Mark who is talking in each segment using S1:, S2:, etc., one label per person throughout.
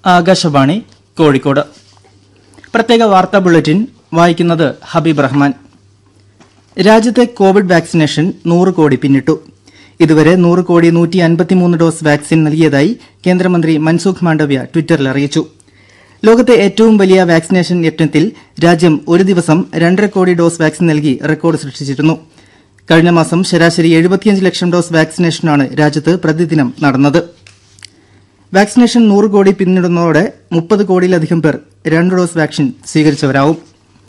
S1: ആകാശവാണി കോഴിക്കോട് പ്രത്യേക വാർത്താ ബുള്ളറ്റിൻ വായിക്കുന്നത് ഹബീബ് റഹ്മാൻ രാജ്യത്തെ കോവിഡ് വാക്സിനേഷൻ നൂറ് കോടി പിന്നിട്ടു ഇതുവരെ നൂറ് കോടി നൂറ്റി അൻപത്തിമൂന്ന് ഡോസ് വാക്സിൻ നൽകിയതായി കേന്ദ്രമന്ത്രി മൻസുഖ് മാണ്ഡവ്യ ട്വിറ്ററിൽ അറിയിച്ചു ലോകത്തെ ഏറ്റവും വലിയ വാക്സിനേഷൻ യജ്ഞത്തിൽ രാജ്യം ഒരു ദിവസം രണ്ടര കോടി ഡോസ് വാക്സിൻ നൽകി റെക്കോർഡ് സൃഷ്ടിച്ചിരുന്നു കഴിഞ്ഞ മാസം ശരാശരി എഴുപത്തിയഞ്ച് ലക്ഷം ഡോസ് വാക്സിനേഷനാണ് രാജ്യത്ത് പ്രതിദിനം നടന്നത് വാക്സിനേഷൻ നൂറ് കോടി പിന്നിടുന്നതോടെ മുപ്പത് കോടിയിലധികം പേർ രണ്ട് ഡോസ് വാക്സിൻ സ്വീകരിച്ചവരാവും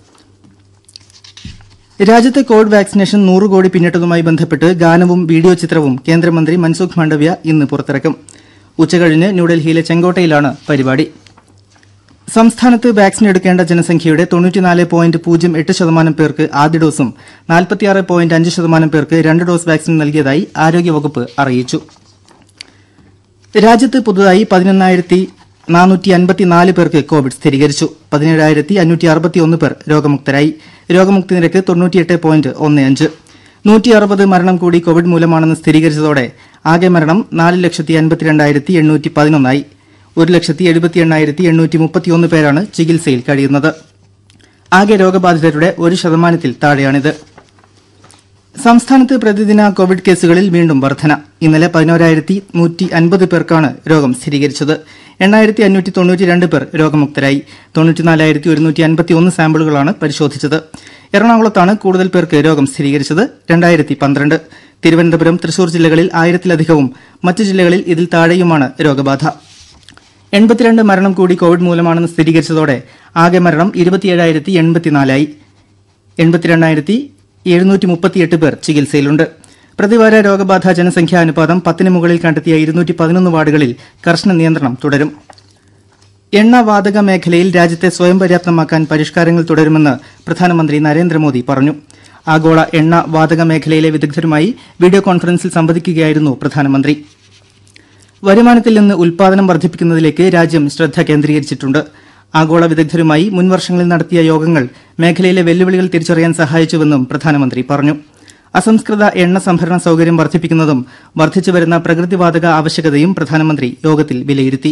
S1: രാജ്യത്തെ കോവിഡ് വാക്സിനേഷൻ നൂറ് കോടി പിന്നിട്ടതുമായി ബന്ധപ്പെട്ട് ഗാനവും വീഡിയോ ചിത്രവും കേന്ദ്രമന്ത്രി മൻസുഖ് മാണ്ഡവ്യ ഇന്ന് പുറത്തിറക്കും ഉച്ചകഴിഞ്ഞ് ന്യൂഡൽഹിയിലെ ചെങ്കോട്ടയിലാണ് പരിപാടി സംസ്ഥാനത്ത് വാക്സിൻ എടുക്കേണ്ട ജനസംഖ്യയുടെ തൊണ്ണൂറ്റിനാല് പോയിന്റ് പൂജ്യം എട്ട് ശതമാനം പേർക്ക് ആദ്യ ഡോസും നാൽപ്പത്തിയാറ് പോയിന്റ് അഞ്ച് ശതമാനം പേർക്ക് രണ്ട് ഡോസ് വാക്സിൻ നൽകിയതായി ആരോഗ്യവകുപ്പ് അറിയിച്ചു രാജ്യത്ത് പുതുതായി പതിനൊന്നായിരത്തി നാനൂറ്റി അൻപത്തിനാല് പേർക്ക് കോവിഡ് സ്ഥിരീകരിച്ചു പതിനേഴായിരത്തി അഞ്ഞൂറ്റി അറുപത്തിയൊന്ന് പേർ രോഗമുക്തരായി രോഗമുക്തി നിരക്ക് തൊണ്ണൂറ്റിയെട്ട് പോയിന്റ് ഒന്ന് അഞ്ച് നൂറ്റി അറുപത് മരണം കൂടി കോവിഡ് മൂലമാണെന്ന് സ്ഥിരീകരിച്ചതോടെ ആകെ മരണം നാല് ലക്ഷത്തി അൻപത്തിരണ്ടായിരത്തി എണ്ണൂറ്റി പതിനൊന്നായി ഒരു ലക്ഷത്തി എഴുപത്തി എണ്ണായിരത്തി എണ്ണൂറ്റി മുപ്പത്തിയൊന്ന് പേരാണ് ചികിത്സയിൽ കഴിയുന്നത് ആകെ രോഗബാധിതരുടെ ഒരു ശതമാനത്തിൽ താഴെയാണിത് സംസ്ഥാനത്ത് പ്രതിദിന കോവിഡ് കേസുകളിൽ വീണ്ടും വർധന ഇന്നലെ പതിനോരായിരത്തി നൂറ്റി അൻപത് പേർക്കാണ് രോഗം സ്ഥിരീകരിച്ചത് എണ്ണായിരത്തി അഞ്ഞൂറ്റി തൊണ്ണൂറ്റി രണ്ട് പേർ രോഗമുക്തരായി തൊണ്ണൂറ്റിനാലായിരത്തി ഒരുന്നൂറ്റി അൻപത്തി ഒന്ന് സാമ്പിളുകളാണ് പരിശോധിച്ചത് എറണാകുളത്താണ് കൂടുതൽ പേർക്ക് രോഗം സ്ഥിരീകരിച്ചത് രണ്ടായിരത്തി പന്ത്രണ്ട് തിരുവനന്തപുരം തൃശൂർ ജില്ലകളിൽ ആയിരത്തിലധികവും മറ്റ് ജില്ലകളിൽ ഇതിൽ താഴെയുമാണ് രോഗബാധ എൺപത്തിരണ്ട് മരണം കൂടി കോവിഡ് മൂലമാണെന്ന് സ്ഥിരീകരിച്ചതോടെ ആകെ മരണം ഇരുപത്തിയേഴായിരത്തി എൺപത്തിനാലായി എൺപത്തിരണ്ടായിരത്തി എഴുന്നൂറ്റി മുപ്പത്തിയെട്ട് പേർ ചികിത്സയിലുണ്ട് പ്രതിവാര രോഗബാധ ജനസംഖ്യാ അനുപാതം പത്തിന് മുകളിൽ കണ്ടെത്തിയ ഇരുന്നൂറ്റി പതിനൊന്ന് വാർഡുകളിൽ കർശന നിയന്ത്രണം തുടരും എണ്ണ വാതക മേഖലയിൽ രാജ്യത്തെ സ്വയം പര്യാപ്തമാക്കാൻ പരിഷ്കാരങ്ങൾ തുടരുമെന്ന് പ്രധാനമന്ത്രി നരേന്ദ്രമോദി പറഞ്ഞു ആഗോള എണ്ണ വാതക മേഖലയിലെ വിദഗ്ധരുമായി വീഡിയോ കോൺഫറൻസിൽ സംവദിക്കുകയായിരുന്നു പ്രധാനമന്ത്രി വരുമാനത്തിൽ നിന്ന് ഉൽപാദനം വർദ്ധിപ്പിക്കുന്നതിലേക്ക് രാജ്യം ശ്രദ്ധ കേന്ദ്രീകരിച്ചിട്ടുണ്ട് ആഗോള വിദഗ്ധരുമായി മുൻവർഷങ്ങളിൽ നടത്തിയ യോഗങ്ങൾ മേഖലയിലെ വെല്ലുവിളികൾ തിരിച്ചറിയാൻ സഹായിച്ചുവെന്നും പ്രധാനമന്ത്രി പറഞ്ഞു അസംസ്കൃത എണ്ണ സംഭരണ സൌകര്യം വർദ്ധിപ്പിക്കുന്നതും വർദ്ധിച്ചുവരുന്ന പ്രകൃതിവാതക ആവശ്യകതയും പ്രധാനമന്ത്രി യോഗത്തിൽ വിലയിരുത്തി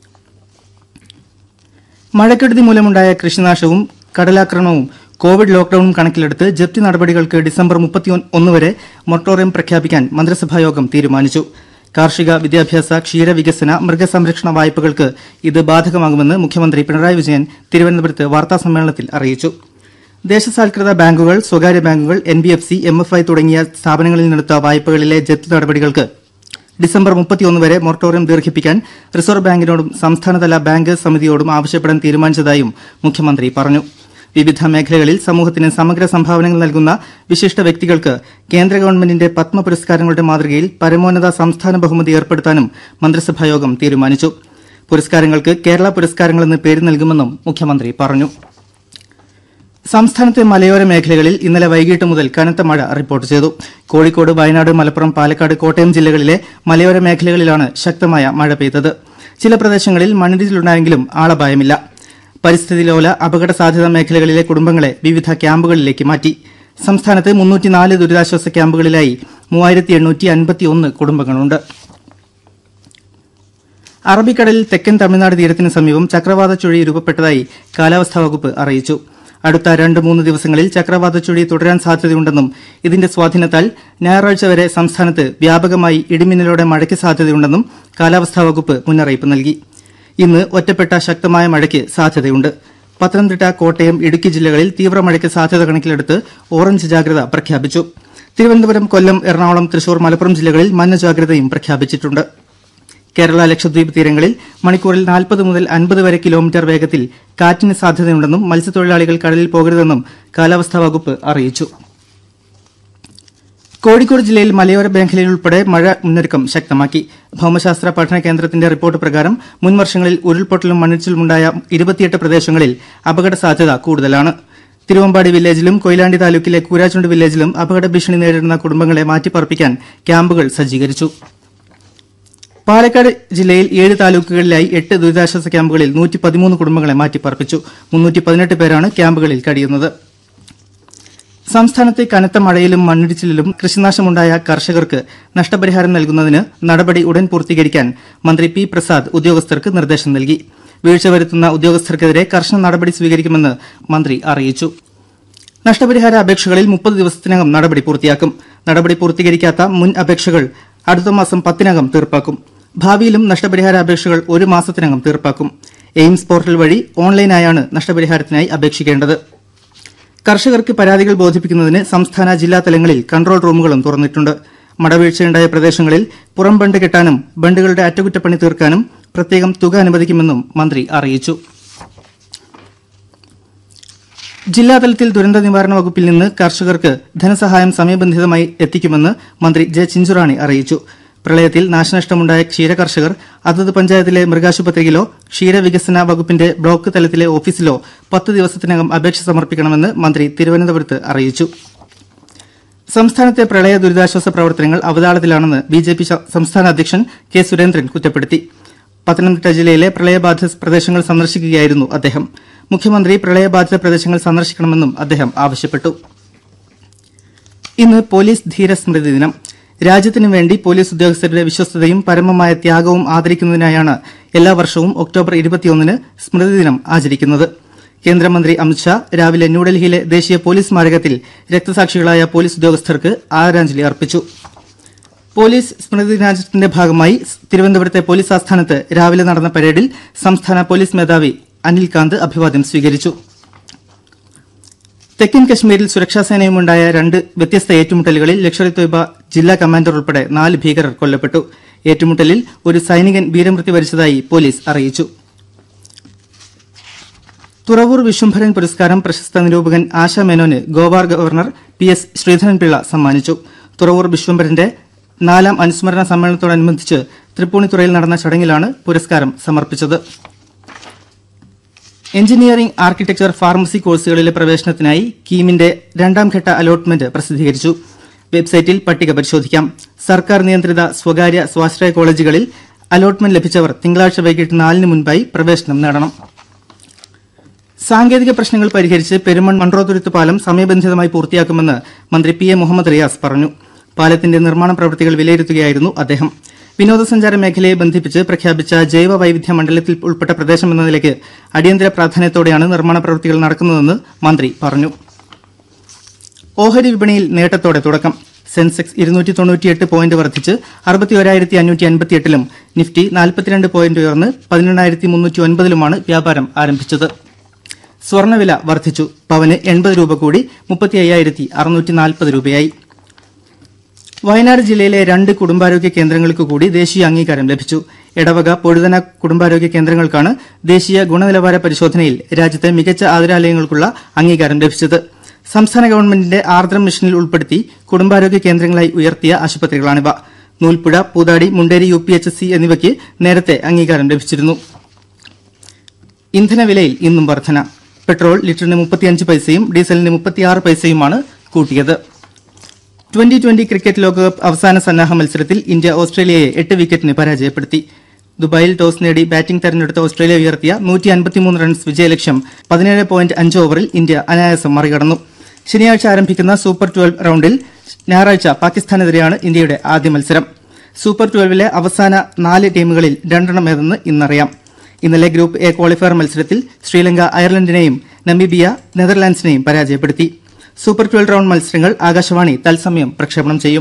S1: മഴക്കെടുതി മൂലമുണ്ടായ കൃഷിനാശവും കടലാക്രമണവും കോവിഡ് ലോക്ഡൌണും കണക്കിലെടുത്ത് ജപ്തി നടപടികൾക്ക് ഡിസംബർ മുപ്പത്തിയൊന്ന് വരെ മൊറട്ടോറിയം പ്രഖ്യാപിക്കാൻ മന്ത്രിസഭായോഗം തീരുമാനിച്ചു കാർഷിക വിദ്യാഭ്യാസ ക്ഷീരവികസന മൃഗസംരക്ഷണ വായ്പകൾക്ക് ഇത് ബാധകമാകുമെന്ന് മുഖ്യമന്ത്രി പിണറായി വിജയൻ തിരുവനന്തപുരത്ത് വാർത്താസമ്മേളനത്തിൽ അറിയിച്ചു ദേശസാൽകൃത ബാങ്കുകൾ സ്വകാര്യ ബാങ്കുകൾ N B F C M F I തുടങ്ങിയ സ്ഥാപനങ്ങളിൽ നിന്നെടുത്ത വായ്പകളിലെ ജപ്തി നടപടികൾക്ക് ഡിസംബർ മുപ്പത്തിയൊന്ന് വരെ മൊറട്ടോറിയം ദീർഘിപ്പിക്കാൻ റിസർവ് ബാങ്കിനോടും സംസ്ഥാനതല ബാങ്ക് സമിതിയോടും ആവശ്യപ്പെടാൻ തീരുമാനിച്ചതായും മുഖ്യമന്ത്രി പറഞ്ഞു വിവിധ മേഖലകളിൽ സമൂഹത്തിന് സമഗ്ര സംഭാവനകൾ നൽകുന്ന വിശിഷ്ട വ്യക്തികൾക്ക് കേന്ദ്ര ഗവൺമെന്റിന്റെ പത്മ പുരസ്കാരങ്ങളുടെ മാതൃകയിൽ പരമോന്നത സംസ്ഥാന ബഹുമതി ഏർപ്പെടുത്താനും മന്ത്രിസഭായോഗം തീരുമാനിച്ചു പുരസ്കാരങ്ങൾക്ക് കേരള പുരസ്കാരങ്ങളെന്ന് പേര് നൽകുമെന്നും മുഖ്യമന്ത്രി പറഞ്ഞു സംസ്ഥാനത്തെ മലയോര മേഖലകളിൽ ഇന്നലെ വൈകിട്ട് മുതൽ കനത്ത മഴ റിപ്പോർട്ട് ചെയ്തു കോഴിക്കോട് വയനാട് മലപ്പുറം പാലക്കാട് കോട്ടയം ജില്ലകളിലെ മലയോര മേഖലകളിലാണ് ശക്തമായ മഴ പെയ്തത് ചില പ്രദേശങ്ങളിൽ മണ്ണിടിച്ചിലുണ്ടായെങ്കിലും ആളപായമില്ല പരിസ്ഥിതി ലോല അപകട സാധ്യതാ മേഖലകളിലെ കുടുംബങ്ങളെ വിവിധ ക്യാമ്പുകളിലേക്ക് മാറ്റി സംസ്ഥാനത്ത് മുന്നൂറ്റിനാല് ദുരിതാശ്വാസ ക്യാമ്പുകളിലായി മൂവായിരത്തി എണ്ണൂറ്റി അൻപത്തിയൊന്ന് കുടുംബങ്ങളുണ്ട് അറബിക്കടലിൽ തെക്കൻ തമിഴ്നാട് തീരത്തിന് സമീപം ചക്രവാത ചുഴി രൂപപ്പെട്ടതായി കാലാവസ്ഥാ വകുപ്പ് അറിയിച്ചു അടുത്ത രണ്ട് മൂന്ന് ദിവസങ്ങളിൽ ചക്രവാത ചുഴി തുടരാൻ സാധ്യതയുണ്ടെന്നും ഇതിന്റെ സ്വാധീനത്താൽ ഞായറാഴ്ച വരെ സംസ്ഥാനത്ത് വ്യാപകമായി ഇടിമിന്നലോടെ മഴയ്ക്ക് സാധ്യതയുണ്ടെന്നും കാലാവസ്ഥാ വകുപ്പ് മുന്നറിയിപ്പ് നൽകി ഇന്ന് ഒറ്റപ്പെട്ട ശക്തമായ മഴയ്ക്ക് സാധ്യതയുണ്ട് പത്തനംതിട്ട കോട്ടയം ഇടുക്കി ജില്ലകളിൽ തീവ്ര മഴയ്ക്ക് സാധ്യത കണക്കിലെടുത്ത് ഓറഞ്ച് ജാഗ്രത പ്രഖ്യാപിച്ചു തിരുവനന്തപുരം കൊല്ലം എറണാകുളം തൃശൂർ മലപ്പുറം ജില്ലകളിൽ മഞ്ഞ ജാഗ്രതയും പ്രഖ്യാപിച്ചിട്ടുണ്ട് കേരള ലക്ഷദ്വീപ് തീരങ്ങളിൽ മണിക്കൂറിൽ നാൽപ്പത് മുതൽ അൻപത് വരെ കിലോമീറ്റർ വേഗത്തിൽ കാറ്റിന് സാധ്യതയുണ്ടെന്നും മത്സ്യത്തൊഴിലാളികൾ കടലിൽ പോകരുതെന്നും കാലാവസ്ഥാ വകുപ്പ് അറിയിച്ചു കോഴിക്കോട് ജില്ലയിൽ മലയോര മേഖലയിൽ ഉൾപ്പെടെ മഴ മുന്നൊരുക്കം ശക്തമാക്കി ഭൌമശാസ്ത്ര പഠന കേന്ദ്രത്തിന്റെ റിപ്പോർട്ട് പ്രകാരം മുൻവർഷങ്ങളിൽ ഉരുൾപൊട്ടലും മണ്ണിടിച്ചിലുമുണ്ടായ ഇരുപത്തിയെട്ട് പ്രദേശങ്ങളിൽ അപകട സാധ്യത കൂടുതലാണ് തിരുവമ്പാടി വില്ലേജിലും കൊയിലാണ്ടി താലൂക്കിലെ കൂരാച്ചുണ്ട് വില്ലേജിലും അപകട ഭീഷണി നേരിടുന്ന കുടുംബങ്ങളെ മാറ്റിപ്പാർപ്പിക്കാൻ ക്യാമ്പുകൾ സജ്ജീകരിച്ചു പാലക്കാട് ജില്ലയിൽ ഏഴ് താലൂക്കുകളിലായി എട്ട് ദുരിതാശ്വാസ ക്യാമ്പുകളിൽ നൂറ്റി പതിമൂന്ന് കുടുംബങ്ങളെ മാറ്റിപ്പാർപ്പിച്ചു മുന്നൂറ്റി പതിനെട്ട് പേരാണ് ക്യാമ്പുകളിൽ കഴിയുന്നത് സംസ്ഥാനത്തെ കനത്ത മഴയിലും മണ്ണിടിച്ചിലിലും കൃഷിനാശമുണ്ടായ കർഷകർക്ക് നഷ്ടപരിഹാരം നൽകുന്നതിന് നടപടി ഉടൻ പൂർത്തീകരിക്കാൻ മന്ത്രി പി പ്രസാദ് ഉദ്യോഗസ്ഥർക്ക് നിർദ്ദേശം നൽകി വീഴ്ച വരുത്തുന്ന ഉദ്യോഗസ്ഥർക്കെതിരെ കർശന നടപടി സ്വീകരിക്കുമെന്ന് മന്ത്രി അറിയിച്ചു നഷ്ടപരിഹാര അപേക്ഷകളിൽ മുപ്പത് ദിവസത്തിനകം നടപടി പൂർത്തിയാക്കും നടപടി പൂർത്തീകരിക്കാത്ത മുൻ അപേക്ഷകൾ അടുത്ത മാസം പത്തിനകം തീർപ്പാക്കും ഭാവിയിലും നഷ്ടപരിഹാര അപേക്ഷകൾ ഒരു മാസത്തിനകം തീർപ്പാക്കും എയിംസ് പോർട്ടൽ വഴി ഓൺലൈനായാണ് നഷ്ടപരിഹാരത്തിനായി അപേക്ഷിക്കേണ്ടത് കർഷകർക്ക് പരാതികൾ ബോധിപ്പിക്കുന്നതിന് സംസ്ഥാന ജില്ലാ തലങ്ങളിൽ കൺട്രോൾ റൂമുകളും തുറന്നിട്ടുണ്ട് മടവീഴ്ചയുണ്ടായ പ്രദേശങ്ങളിൽ പുറം ബണ്ട് കെട്ടാനും ബണ്ടുകളുടെ അറ്റകുറ്റപ്പണി തീർക്കാനും പ്രത്യേകം തുക അനുവദിക്കുമെന്നും മന്ത്രി അറിയിച്ചു ജില്ലാതലത്തിൽ ദുരന്ത നിവാരണ വകുപ്പിൽ നിന്ന് കർഷകർക്ക് ധനസഹായം സമയബന്ധിതമായി എത്തിക്കുമെന്ന് മന്ത്രി ജെ ചിഞ്ചുറാണി അറിയിച്ചു പ്രളയത്തിൽ നാശനഷ്ടമുണ്ടായ ക്ഷീരകർഷകർ അതത് പഞ്ചായത്തിലെ മൃഗാശുപത്രിയിലോ ക്ഷീരവികസന വകുപ്പിന്റെ ബ്ലോക്ക് തലത്തിലെ ഓഫീസിലോ പത്ത് ദിവസത്തിനകം അപേക്ഷ സമർപ്പിക്കണമെന്ന് മന്ത്രി തിരുവനന്തപുരത്ത് അറിയിച്ചു സംസ്ഥാനത്തെ പ്രളയ ദുരിതാശ്വാസ പ്രവർത്തനങ്ങൾ അവതാളത്തിലാണെന്ന് ബി ജെ പി സംസ്ഥാന അധ്യക്ഷൻ കെ സുരേന്ദ്രൻ കുറ്റപ്പെടുത്തി പത്തനംതിട്ട ജില്ലയിലെ പ്രളയബാധിത പ്രദേശങ്ങൾ സന്ദർശിക്കുകയായിരുന്നു അദ്ദേഹം മുഖ്യമന്ത്രി പ്രളയബാധിത പ്രദേശങ്ങൾ സന്ദർശിക്കണമെന്നും അദ്ദേഹം ആവശ്യപ്പെട്ടു ഇന്ന് പോലീസ് ധീരസ്മൃതി ദിനം രാജ്യത്തിനു വേണ്ടി പോലീസ് ഉദ്യോഗസ്ഥരുടെ വിശ്വസ്തതയും പരമമായ ത്യാഗവും ആദരിക്കുന്നതിനായാണ് എല്ലാ വർഷവും ഒക്ടോബർ ഇരുപത്തിയൊന്നിന് സ്മൃതി ദിനം ആചരിക്കുന്നത് കേന്ദ്രമന്ത്രി അമിത്ഷാ രാവിലെ ന്യൂഡൽഹിയിലെ ദേശീയ പോലീസ് സ്മാരകത്തിൽ രക്തസാക്ഷികളായ പോലീസ് ഉദ്യോഗസ്ഥർക്ക് ആദരാഞ്ജലി അർപ്പിച്ചു പോലീസ് സ്മൃതി ദിനാചരണത്തിന്റെ ഭാഗമായി തിരുവനന്തപുരത്തെ പോലീസ് ആസ്ഥാനത്ത് രാവിലെ നടന്ന പരേഡിൽ സംസ്ഥാന പോലീസ് മേധാവി അനിൽ കാന്ത് അഭിവാദ്യം സ്വീകരിച്ചു തെക്കൻ കശ്മീരിൽ സുരക്ഷാസേനയുമുണ്ടായ രണ്ട് വ്യത്യസ്ത ഏറ്റുമുട്ടലുകളിൽ ലഷ്കർ ഇ തൊയ്ബ ജില്ലാ കമാൻഡർ ഉൾപ്പെടെ നാല് ഭീകരർ കൊല്ലപ്പെട്ടു ഏറ്റുമുട്ടലിൽ ഒരു സൈനികൻ വീരമൃത്യു വരിച്ചതായി പോലീസ് അറിയിച്ചു തുറവൂർ വിശ്വംഭരൻ പുരസ്കാരം പ്രശസ്ത നിരൂപകൻ ആശ മേനോന് Goa governor P S Sreedharan Pillai സമ്മാനിച്ചു തുറവൂർ വിശ്വംഭരന്റെ നാലാം അനുസ്മരണ സമ്മേളനത്തോടനുബന്ധിച്ച് തൃപ്പൂണിത്തുറയിൽ നടന്ന ചടങ്ങിലാണ് പുരസ്കാരം സമർപ്പിച്ചത് എഞ്ചിനീയറിംഗ് ആർക്കിടെക്ചർ ഫാർമസി കോഴ്സുകളിലെ പ്രവേശനത്തിനായി കീമിന്റെ രണ്ടാം ഘട്ട അലോട്ട്മെന്റ് പ്രസിദ്ധീകരിച്ചു വെബ്സൈറ്റിൽ പട്ടിക പരിശോധിക്കാം സർക്കാർ നിയന്ത്രിത സ്വകാര്യ സ്വാശ്രയ കോളേജുകളിൽ അലോട്ട്മെന്റ് ലഭിച്ചവർ തിങ്കളാഴ്ച വൈകിട്ട് നാലിന് മുൻപായി പ്രവേശനം നേടണം സാങ്കേതിക പ്രശ്നങ്ങൾ പരിഹരിച്ച് പെരുമൺ മൺട്രോതുരുത്ത് പാലം സമയബന്ധിതമായി പൂർത്തിയാക്കുമെന്ന് മന്ത്രി പി എ മുഹമ്മദ് റിയാസ് പറഞ്ഞു പാലത്തിന്റെ നിർമ്മാണ പ്രവൃത്തികൾ വിലയിരുത്തുകയായിരുന്നു അദ്ദേഹം വിനോദസഞ്ചാര മേഖലയെ ബന്ധിപ്പിച്ച് പ്രഖ്യാപിച്ച ജൈവ വൈവിധ്യ മണ്ഡലത്തിൽ ഉൾപ്പെട്ട പ്രദേശം എന്ന നിലയ്ക്ക് അടിയന്തര പ്രാധാന്യത്തോടെയാണ് നിർമ്മാണ പ്രവൃത്തികൾ നടക്കുന്നതെന്ന് മന്ത്രി പറഞ്ഞു ഓഹരി വിപണിയിൽ നേട്ടത്തോടെ തുടക്കം സെൻസെക്സ് ഇരുന്നൂറ്റി തൊണ്ണൂറ്റിയെട്ട് പോയിന്റ് വർദ്ധിച്ച് അറുപത്തിയൊരായിരത്തി അഞ്ഞൂറ്റി അൻപത്തിയെട്ടിലും നിഫ്റ്റി നാൽപ്പത്തിരണ്ട് പോയിന്റ് ഉയർന്ന് പതിനെണ്ണായിരത്തി മുന്നൂറ്റി ഒൻപതിലുമാണ് വ്യാപാരം ആരംഭിച്ചത് സ്വർണ്ണവില വർദ്ധിച്ചു പവന് എൺപത് രൂപ കൂടി മുപ്പത്തി അയ്യായിരത്തി അറുന്നൂറ്റി നാൽപ്പത് രൂപയായി വയനാട് ജില്ലയിലെ രണ്ട് കുടുംബാരോഗ്യ കേന്ദ്രങ്ങൾക്ക് കൂടി ദേശീയ അംഗീകാരം ലഭിച്ചു എടവക പൊഴുതന കുടുംബാരോഗ്യ കേന്ദ്രങ്ങൾക്കാണ് ദേശീയ ഗുണനിലവാര പരിശോധനയിൽ രാജ്യത്തെ മികച്ച ആതുരാലയങ്ങൾക്കുള്ള അംഗീകാരം ലഭിച്ചത് സംസ്ഥാന ഗവൺമെന്റിന്റെ ആർദ്രം മിഷനിൽ ഉൾപ്പെടുത്തി കുടുംബാരോഗ്യ കേന്ദ്രങ്ങളായി ഉയർത്തിയ ആശുപത്രികളാണിവ Noolpuzha Poothadi Munderi U P H S C എന്നിവയ്ക്ക് നേരത്തെ അംഗീകാരം ലഭിച്ചിരുന്നു ഇന്ധനവിലയിൽ ഇന്നും വർധന പെട്രോൾ ലിറ്ററിന് മുപ്പത്തിയഞ്ച് പൈസയും ഡീസലിന് മുപ്പത്തിയാറ് പൈസയുമാണ് കൂട്ടിയത് ട്വന്റി ട്വന്റി ക്രിക്കറ്റ് ലോകകപ്പ് അവസാന സന്നാഹ മത്സരത്തിൽ ഇന്ത്യ ഓസ്ട്രേലിയയെ എട്ട് വിക്കറ്റിന് പരാജയപ്പെടുത്തി ദുബായിൽ ടോസ് നേടി ബാറ്റിംഗ് തെരഞ്ഞെടുത്ത ഓസ്ട്രേലിയ ഉയർത്തിയ നൂറ്റി അൻപത്തിമൂന്ന് റൺസ് വിജയലക്ഷ്യം പതിനേഴ് പോയിന്റ് അഞ്ച് ഓവറിൽ ഇന്ത്യ അനായാസം മറികടന്നു ശനിയാഴ്ച ആരംഭിക്കുന്ന സൂപ്പർ ട്വൽവ് റൌണ്ടിൽ ഞായറാഴ്ച പാകിസ്ഥാനെതിരെയാണ് ഇന്ത്യയുടെ ആദ്യ മത്സരം സൂപ്പർ ട്വൽവിലെ അവസാന നാല് ടീമുകളിൽ രണ്ടെണ്ണം ഏതെന്ന് ഇന്നറിയാം ഇന്നലെ ഗ്രൂപ്പ് എ ക്വാളിഫയർ മത്സരത്തിൽ ശ്രീലങ്ക അയർലൻഡിനെയും നമീബിയ നെതർലാൻഡ്സിനെയും പരാജയപ്പെടുത്തി സൂപ്പർ ട്വൽവ് റൌണ്ട് മത്സരങ്ങൾ ആകാശവാണി തത്സമയം പ്രക്ഷേപണം ചെയ്യും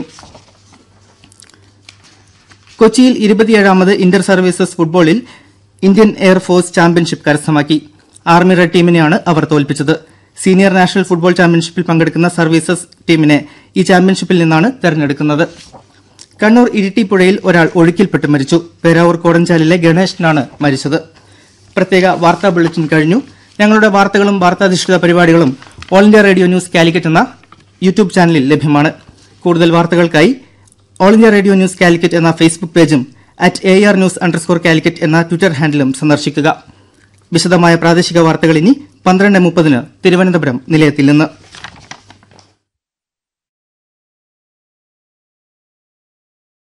S1: കൊച്ചിയിൽ ഇരുപത്തിയേഴാമത് ഇന്റർ സർവീസസ് ഫുട്ബോളിൽ ഇന്ത്യൻ എയർഫോഴ്സ് ചാമ്പ്യൻഷിപ്പ് കരസ്ഥമാക്കി ആർമി റെഡ് ടീമിനെയാണ് അവർ തോൽപ്പിച്ചത് സീനിയർ നാഷണൽ ഫുട്ബോൾ ചാമ്പ്യൻഷിപ്പിൽ പങ്കെടുക്കുന്ന സർവീസസ് ടീമിനെ ഈ ചാമ്പ്യൻഷിപ്പിൽ നിന്നാണ് തെരഞ്ഞെടുക്കുന്നത് കണ്ണൂർ ഇരിട്ടിപ്പുഴയിൽ ഒരാൾ ഒഴുക്കിൽപ്പെട്ട് മരിച്ചു പേരാവൂർ കോടഞ്ചാലിലെ ഗണേശനാണ് മരിച്ചത് പ്രത്യേക വാർത്താ ബുള്ളറ്റിൻ കഴിഞ്ഞു ഞങ്ങളുടെ വാർത്തകളും വാർത്താധിഷ്ഠിത പരിപാടികളും all India radio news Calicut എന്ന യൂട്യൂബ് ചാനലിൽ ലഭ്യമാണ് കൂടുതൽ വാർത്തകൾക്കായി all India radio news Calicut എന്ന ഫേസ്ബുക്ക് പേജും at A R news underscore Calicut എന്ന ട്വിറ്റർ ഹാൻഡിലും സന്ദർശിക്കുക വിശദമായ പ്രാദേശിക വാർത്തകൾ ഇനി പന്ത്രണ്ട് മുപ്പതിന് തിരുവനന്തപുരം നിലയത്തിൽ നിന്ന്